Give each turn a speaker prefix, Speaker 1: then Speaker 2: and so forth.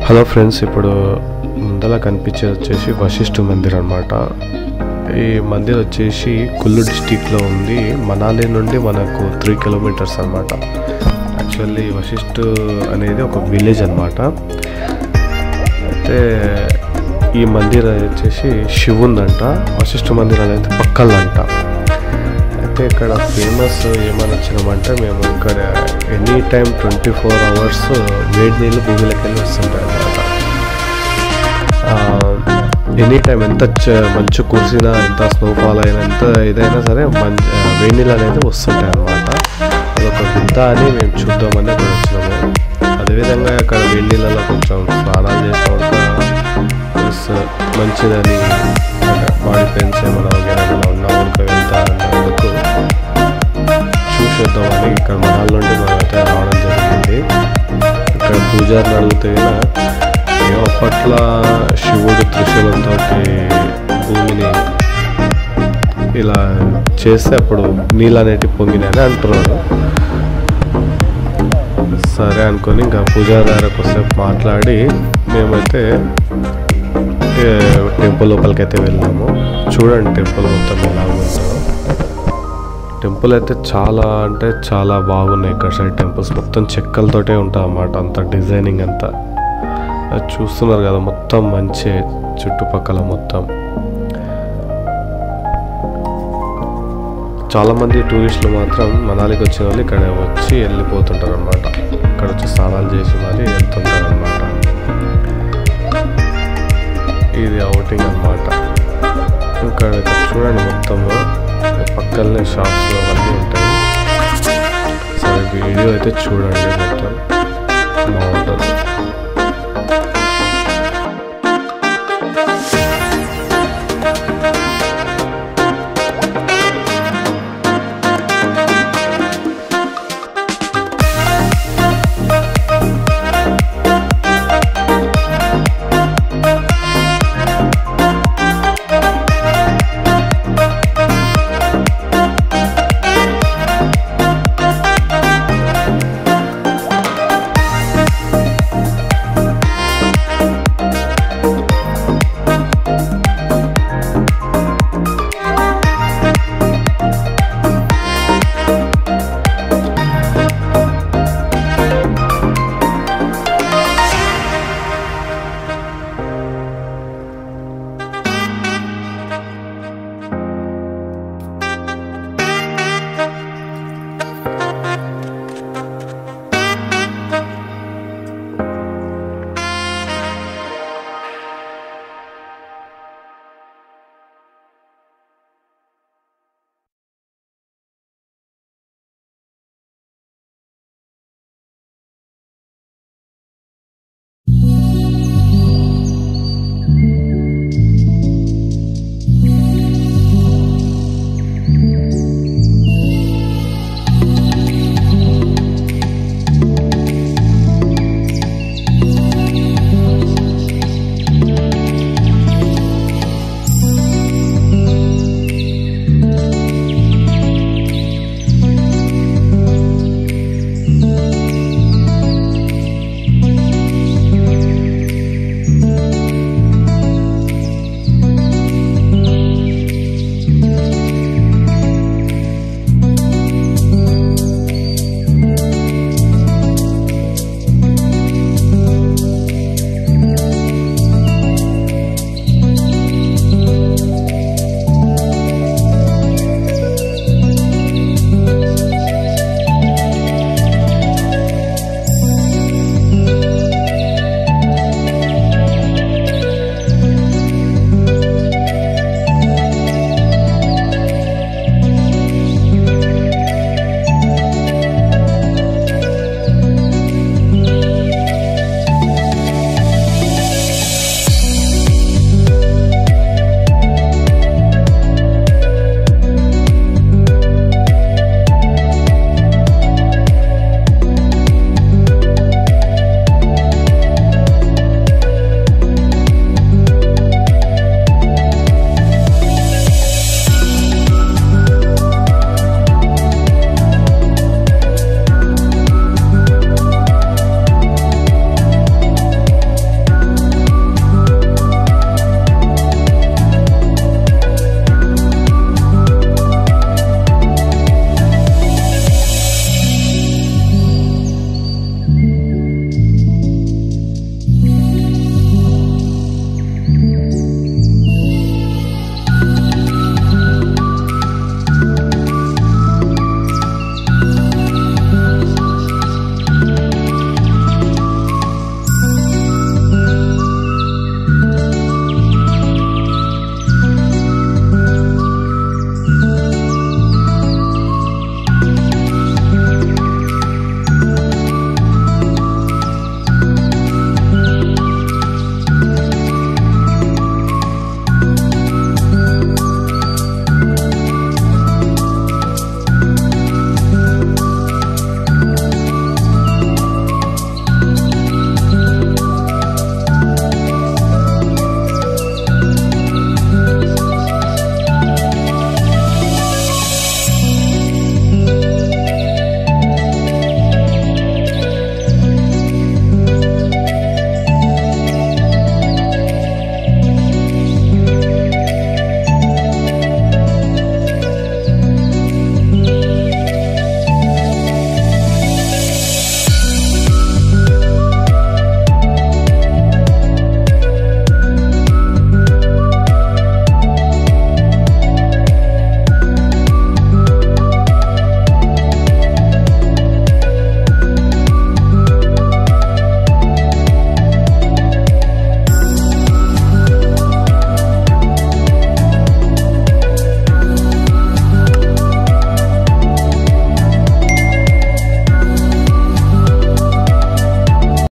Speaker 1: hello friends ఇప్పుడు ముందర కనిపించేది వచ్చేసి వశిష్ఠ మందిర్ అనమాట ఈ మందిర్ వచ్చేసి కుల్లు డిస్టిక్లో ఉంది మనాలి నుండి మనకు త్రీ కిలోమీటర్స్ అనమాట యాక్చువల్లీ వశిష్ఠ అనేది ఒక విలేజ్ అనమాట అయితే ఈ మందిర్ వచ్చేసి శివుందంట వశిష్ఠ మందిర్ అనేది పక్కలంట అయితే ఇక్కడ ఫేమస్ ఏమని వచ్చినామంటే మేము ఇక్కడ any time twenty four hours వేడి నీళ్ళు భూమిలోకి వెళ్ళి వస్తుంటాయి అనమాట ఎనీ టైం ఎంత చ- మంచు కురిసినా ఎంత స్నోఫాల్ అయినా ఎంత ఇదైనా సరే మంచి వేడి నీళ్ళు అనేది వస్తుంటాయి అనమాట అదొక వింత అని మేము చూద్దామని అక్కడ వచ్చినాము అదేవిధంగా అక్కడ వేడి నీళ్ళలో కొంచెం స్నానాలు చేసిన ప్లస్ మంచిదని బాడీ పెయిన్స్ ఏమైనా వగేరా ఏమైనా ఉన్నా ఊరికి వెళ్తా అన్నందుకు చూసేద్దామని ఇక్కడ మనాల నుండి మేమైతే రావడం జరిగింది ఇక్కడ పూజారిని అడిగితే గిన ఏమో అప్పట్లో శివుడు త్రిశూలంతో భూమిని ఇలా చేస్తే అప్పుడు నీళ్ళు అనేటివి పొంగినాయని అంటున్నారు సరే అనుకొని ఇంకా పూజారి దగ్గర కొద్దిసేపు మాట్లాడి మేమైతే ఏ, టెంపుల్ లోపలికి అయితే వెళ్ళాము చూడండి టెంపుల్ మొత్తం ఎలా ఉందో టెంపుల్ అయితే చాలా అంటే చాలా బాగున్నాయి ఇక్కడ సైడ్ టెంపుల్స్ మొత్తం చెక్కలతోటే ఉంటుంది అన్నమాట అంత డిజైనింగ్ అంతా అది చూస్తున్నారు కదా మొత్తం మంచి చుట్టుపక్కల మొత్తం చాలామంది టూరిస్టులు మాత్రం మనాలికి వచ్చిన వాళ్ళు ఇక్కడ వచ్చి వెళ్ళిపోతుంటారు అనమాట ఇక్కడ వచ్చి స్నానాలు చేసి మరీ వెళ్తుంటారు అనమాట ఇది అవుటింగ్ అనమాట ఇక్కడ ఇక్కడ చూడండి మొత్తము పక్కనే షాప్స్ అవన్నీ ఉంటాయి సరే వీడియో అయితే చూడండి మొత్తం బాగుంటుంది